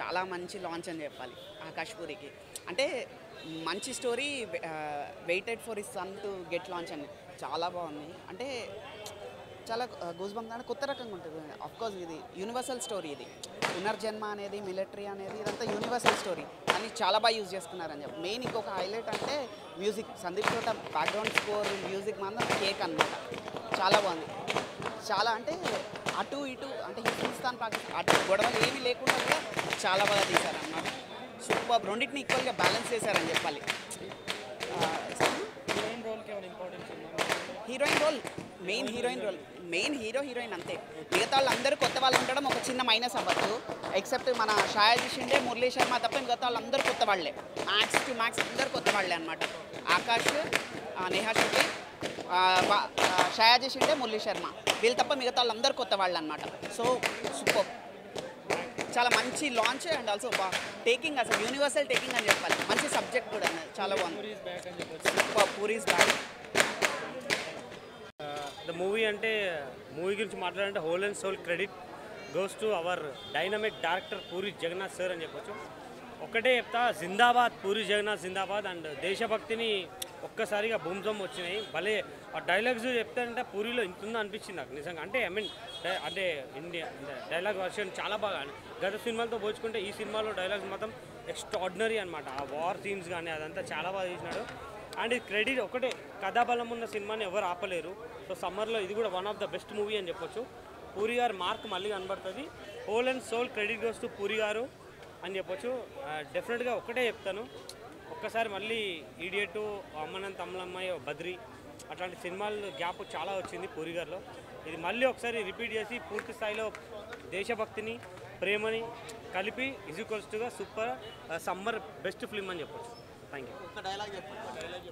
చాలా మంచి లాంచ్ అని చెప్పాలి ఆకాష్ పూరికి అంటే మంచి story waited for his son to get launch అని చాలా బాగుంది అంటే చాలా గూస్ బంక్ అంటే కొత్త రకంగా ఉంటుంది కోర్స్ ఇది యూనివర్సల్ స్టోరీ ఇది పునర్జన్మ అనేది మిలిటరీ అనేది ఇదంతా యూనివర్సల్ స్టోరీ అని చాలా బాగా యూజ్ చేసుకున్నారని చెప్పి మెయిన్ ఇంకొక హైలైట్ అంటే music Sandeep Chowta background score music మాత్రం కేక్ అనమాట చాలా బాగుంది చాలా అంటే అటు ఇటు అంటే హిందుస్థాన్ పాకిస్తాన్ అటు గొడవలు ఏమీ లేకుండా కూడా చాలా బాగా తీశారు అన్నమాట సూపర్ రెండింటిని ఈక్వల్గా బ్యాలెన్స్ చేశారని చెప్పాలి హీరోయిన్ రోల్కి ఏమైనా ఇంపార్టెన్స్ ఉందా heroine role main heroine role main hero heroine అంతే మిగతా వాళ్ళందరూ కొత్త వాళ్ళు ఉండడం ఒక చిన్న మైనస్ అవ్వచ్చు ఎక్సెప్ట్ మన షాయాజీ షిండే మురళీ శర్మ తప్ప మిగతా వాళ్ళందరూ కొత్త వాళ్ళే మ్యాక్స్ టు మ్యాక్స్ అందరూ కొత్త వాళ్ళే అనమాట ఆకాష్ ఆ, నేహా శెట్టి ఆ, వా- ఆ, షాయాజీ షిండే మురళీ శర్మ వీళ్ళు తప్ప మిగతా వాళ్ళందరూ కొత్త వాళ్ళు అనమాట సో సూపర్ చాలా మంచి లాంచ్ అండ్ ఆల్సో బా టేకింగ్ అసలు యూనివర్సల్ టేకింగ్ అని చెప్పాలి మంచి సబ్జెక్ట్ కూడా చాలా బాగుంది మూవీస్ బ్యాక్ అని చెప్పొచ్చు super Puri's back the movie అంటే మూవీ గురించి మాట్లాడాలంటే whole and soul credit goes to our dynamic director Puri Jagannadh sir అని చెప్పొచ్చు ఒకటే చెప్తా జిందాబాద్ పూరి జగన్నాథ్ జిందాబాద్ అండ్ దేశభక్తిని ఒక్కసారిగా బూమ్జమ్ వచ్చినాయి భలే ఆ డైలాగ్స్ చెప్తానంటే పూరిలో ఇంత ఉందో అనిపించింది నాకు నిజంగా అంటే ఐ మీన్ అంటే ఇండియా డైలాగ్ వర్షన్ చాలా బాగా గత సినిమాలతో పోల్చుకుంటే ఈ సినిమాలో డైలాగ్స్ మాత్రం ఎక్స్ట్రాడినరీ అనమాట ఆ వార్ సీన్స్ కానీ అదంతా చాలా బాగా తీసినాడు అండ్ ఇది క్రెడిట్ ఒకటే కథాబలం ఉన్న సినిమాని ఎవరు ఆపలేరు సో సమ్మర్లో ఇది కూడా one of the best movie అని చెప్పొచ్చు పూరి గారు మార్క్ మళ్ళీ కనబడుతుంది whole and soul credit goes to Puri garu అని చెప్పొచ్చు డెఫినెట్గా ఒకటే చెప్తాను ఒక్కసారి మళ్ళీ ఈడియట్ అమ్మనంత అమ్మలమ్మాయి బద్రి అట్లాంటి సినిమాలు గ్యాప్ చాలా వచ్చింది పూరి గారిలో ఇది మళ్ళీ ఒకసారి రిపీట్ చేసి పూర్తి స్థాయిలో దేశభక్తిని ప్రేమని కలిపి ఇజుకొల్స్టుగా సూపర్ సమ్మర్ బెస్ట్ ఫిల్మ్ అని చెప్పొచ్చు థ్యాంక్ యూ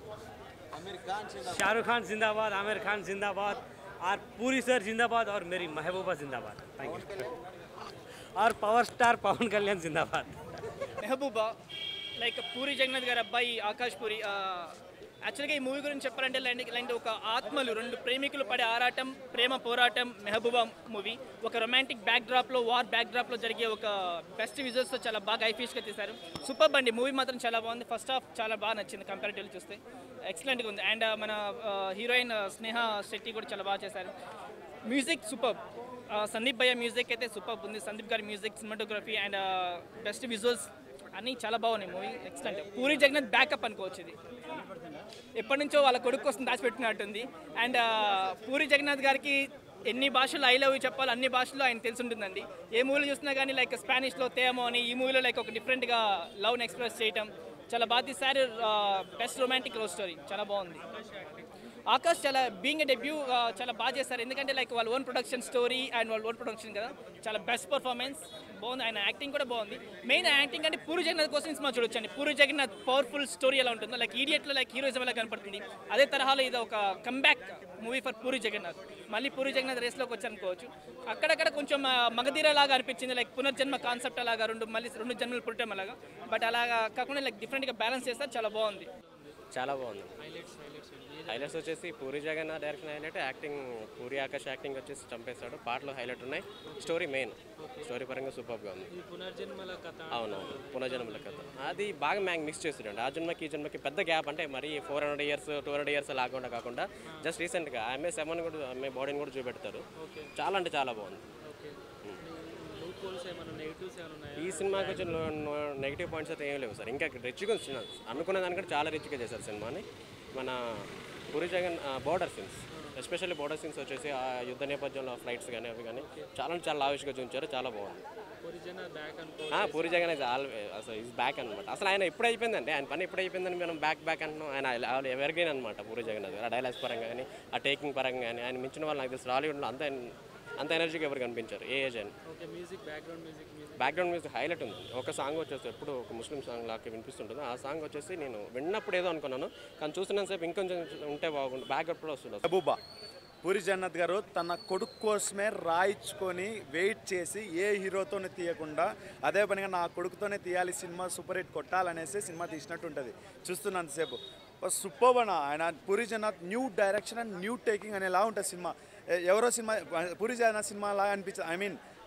शाहरुख खान जिंदाबाद आमिर खान जिंदाबाद और पूरी सर जिंदाबाद और मेरी महबूबा जिंदाबाद थैंक यू और पावर स्टार पवन कल्याण जिंदाबाद మెహబూబా లైక్ పూరి జగన్నాథ్ గారి అబ్బాయి ఆకాష్ పూరి యాక్చువల్గా ఈ మూవీ గురించి చెప్పాలంటే ఇలాంటి ఇలాంటి ఒక ఆత్మలు రెండు ప్రేమికులు పడే ఆరాటం ప్రేమ పోరాటం మెహబూబా మూవీ ఒక రొమాంటిక్ బ్యాక్ డ్రాప్లో వార్ బ్యాక్ డ్రాప్లో జరిగే ఒక బెస్ట్ విజువల్స్తో చాలా బాగా ఐఫీష్గా తీశారు సూపర్ అండి మూవీ మాత్రం చాలా బాగుంది ఫస్ట్ హాఫ్ చాలా బాగా నచ్చింది కంపారిటివ్లీ చూస్తే ఎక్సలెంట్గా ఉంది అండ్ మన హీరోయిన్ స్నేహ శెట్టి కూడా చాలా బాగా చేశారు మ్యూజిక్ సూపర్ సందీప్ భయ్య మ్యూజిక్ అయితే సూపర్ ఉంది సందీప్ గారి music cinematography and best visuals అన్నీ చాలా బాగున్నాయి movie excellent Puri Jagannadh backup అనుకోవచ్చు ఇది ఎప్పటి నుంచో వాళ్ళ కొడుకు కోసం దాచిపెట్టినట్టుంది అండ్ పూరి జగన్నాథ్ గారికి ఎన్ని భాషలు ఐ లవ్ చెప్పాలి అన్ని భాషల్లో ఆయన తెలిసి ఉంటుందండి ఏ మూవీలో చూసినా కానీ లైక్ స్పానిష్లో తేమో అని ఈ మూవీలో లైక్ ఒక డిఫరెంట్గా లవ్ని ఎక్స్ప్రెస్ చేయటం చాలా బాగా తీశారు బెస్ట్ రొమాంటిక్ లవ్ స్టోరీ చాలా బాగుంది ఆకాష్ చాలా బీయింగ్ ఎ డెబ్యూ చాలా బాగా చేస్తారు ఎందుకంటే లైక్ వాళ్ళ ఓన్ ప్రొడక్షన్ స్టోరీ అండ్ వాళ్ళ ఓన్ ప్రొడక్షన్ కదా చాలా బెస్ట్ పర్ఫార్మెన్స్ బాగుంది ఆయన యాక్టింగ్ కూడా బాగుంది మెయిన్ యాక్టింగ్ అంటే పూరి జగన్నాథ్ కోసం సినిమా చూడొచ్చు అండి పూరి జగన్నాథ్ పవర్ఫుల్ స్టోరీ ఎలా ఉంటుందో లైక్ ఈడియట్లో లైక్ హీరోయిజం ఎలా కనపడుతుంది అదే తరహాలో ఇది ఒక comeback movie for Puri Jagannadh మళ్ళీ పూరి జగన్నాథ్ రేస్లోకి వచ్చారనుకోవచ్చు అక్కడక్కడ కొంచెం ఆ, మగధీర లాగా అనిపించింది లైక్ పునర్జన్మ కాన్సెప్ట్ అలాగా రెండు మళ్ళీ రెండు జన్మలు పుట్టడం అలాగా బట్ అలాగా కాకుండా లైక్ డిఫరెంట్గా బ్యాలెన్స్ చేస్తారు చాలా బాగుంది చాలా బాగుంది హైలైట్స్ వచ్చేసి Puri Jagannadh direction highlight acting Puri Akash acting వచ్చేసి చంపేస్తాడు పాటలు హైలైట్ ఉన్నాయి స్టోరీ మెయిన్ స్టోరీ పరంగా సూపర్గా ఉంది ఈ పునర్జన్మల కథ అవునవును పునర్జన్మల కథ అది బాగా మ్యాంగ్ మిక్స్ చేస్తుండే ఆ జన్మకి ఈ జన్మకి పెద్ద గ్యాప్ అంటే మరి four hundred years two hundred years లాకుండా కాకుండా జస్ట్ రీసెంట్గా ఆమె సెవెన్ కూడా ఆమె బాడీని కూడా చూపెడతారు చాలా అంటే చాలా బాగుంది లూప్ హోల్స్ ఏమైనా నెగిటివ్స్ ఏమైనా ఉన్నాయా ఈ సినిమాకి వచ్చిన నెగిటివ్ పాయింట్స్ అయితే ఏం లేవు సార్ ఇంకా రిచ్గా ఉంది సినిమా అనుకున్న దానికంటే చాలా రిచ్గా చేశారు సినిమాని మన Puri Jagan border scenes especially border scenes వచ్చేసి ఆ యుద్ధ నేపథ్యంలో ఫ్లైట్స్ కానీ అవి కానీ చాలా అంటే చాలా ఆవిష్గా చూపించారు చాలా బాగుంది ఒరిజినల్ బ్యాక్ అనుకో ఆ, పూరి జగన్ ఇస్ ఆల్ అసలు ఇస్ బ్యాక్ అనమాట అసలు ఆయన ఎప్పుడు అయిపోయిందండి ఆయన పని ఎప్పుడు అయిపోయిందని మనం బ్యాక్ బ్యాక్ అంటున్నాం ఆయన ఎవరికైనా అనమాట పూరి జగన్ అది ఆ డైలాగ్స్ పరంగా కానీ ఆ టేకింగ్ పరంగా కానీ ఆయన మించిన వాళ్ళు నాకు తెలుసు హాలీవుడ్లో అంత అంత ఎనర్జీగా ఎవరు కనిపించారు ఏ ఏజ్ అని okay music background music music background music highlight ఉంది ఒక సాంగ్ వచ్చేసి ఎప్పుడు ఒక ముస్లిం సాంగ్ లాగా వినిపిస్తుంటుంది ఆ సాంగ్ వచ్చేసి నేను విన్నప్పుడు ఏదో అనుకున్నాను కానీ చూస్తున్నంతసేపు ఇంకొంచెం ఉంటే బాగుండు బ్యాక్గ్రౌండ్ కూడా వస్తుంది మెహబూబా పూరి జగన్నాథ్ గారు తన కొడుకు కోసమే రాయించుకొని వెయిట్ చేసి ఏ హీరోతోనే తీయకుండా అదే పనిగా నా కొడుకుతోనే తీయాలి సినిమా సూపర్ హిట్ కొట్టాలనేసి సినిమా తీసినట్టు ఉంటుంది చూస్తున్నంతసేపు సూపర్ అన్న ఆయన Puri Jagannadh new direction and new taking అనేలా ఉంటుంది సినిమా ఎ- ఎవరో సినిమా పూరి జగన్నాథ్ సినిమా లాగా అనిపించదు ఐ మీన్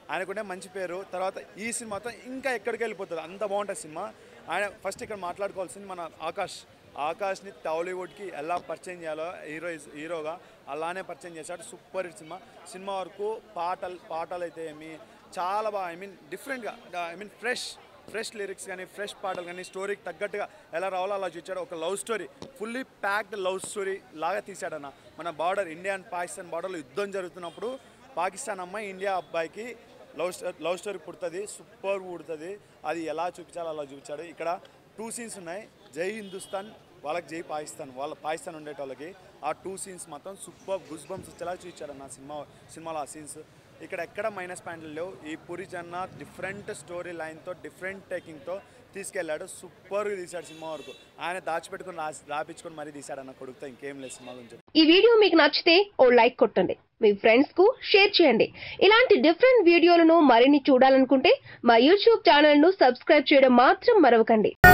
ఆయనకుండే మంచి పేరు తర్వాత ఈ సినిమాతో ఇంకా ఎక్కడికి వెళ్ళిపోతుంది అంత బాగుంటుంది సినిమా ఆయన ఫస్ట్ ఇక్కడ మాట్లాడుకోవాల్సింది మన ఆకాష్ ఆకాష్ని టాలీవుడ్కి ఎలా పరిచయం చేయాలో హీరో హీరోగా అలానే పరిచయం చేశాడు సూపర్ హిట్ సినిమా సినిమా వరకు పాటలు పాటలు అయితే ఏమి చాలా బాగా ఐ మీన్ డిఫరెంట్గా I mean fresh fresh lyrics కానీ ఫ్రెష్ పాటలు కానీ స్టోరీకి తగ్గట్టుగా ఎలా రావాలో అలా చూచాడు ఒక love story fully packed love story లాగా తీశాడన్న మన బార్డర్ ఇండియా అండ్ పాకిస్తాన్ బార్డర్లో యుద్ధం జరుగుతున్నప్పుడు పాకిస్తాన్ అమ్మాయి ఇండియా అబ్బాయికి లవ్ స్టో లవ్ స్టోరీ పుడుతుంది సూపర్ పుడుతుంది అది ఎలా చూపించాలో అలా చూపించాడు ఇక్కడ టూ సీన్స్ ఉన్నాయి జై హిందుస్థాన్ వాళ్ళకి జై పాకిస్తాన్ వాళ్ళ పాకిస్తాన్ ఉండేటోళ్ళకి ఆ టూ సీన్స్ మాత్రం సూపర్ గుస్ బంప్స్ వచ్చేలా చూపించాడు అన్న సినిమా సినిమాలో ఆ సీన్స్ ఇక్కడ ఎక్కడ మైనస్ పాయింట్లు లేవు ఈ పూరి జగన్నాథ్ డిఫరెంట్ స్టోరీ లైన్తో డిఫరెంట్ టేకింగ్తో తీసుకెళ్ళాడు సూపర్గా తీశాడు సినిమా వరకు ఆయన దాచిపెట్టుకుని రాసి రాపించుకొని మరీ తీశాడు అన్న కొడుకుతో ఇంకేం లేదు సినిమా గురించి ఈ వీడియో మీకు నచ్చితే ఓ లైక్ కొట్టండి మీ ఫ్రెండ్స్ కు షేర్ చేయండి ఇలాంటి డిఫరెంట్ వీడియోలను మరిన్ని చూడాలనుకుంటే మా యూట్యూబ్ ఛానల్ ను సబ్స్క్రైబ్ చేయడం మాత్రం మరవకండి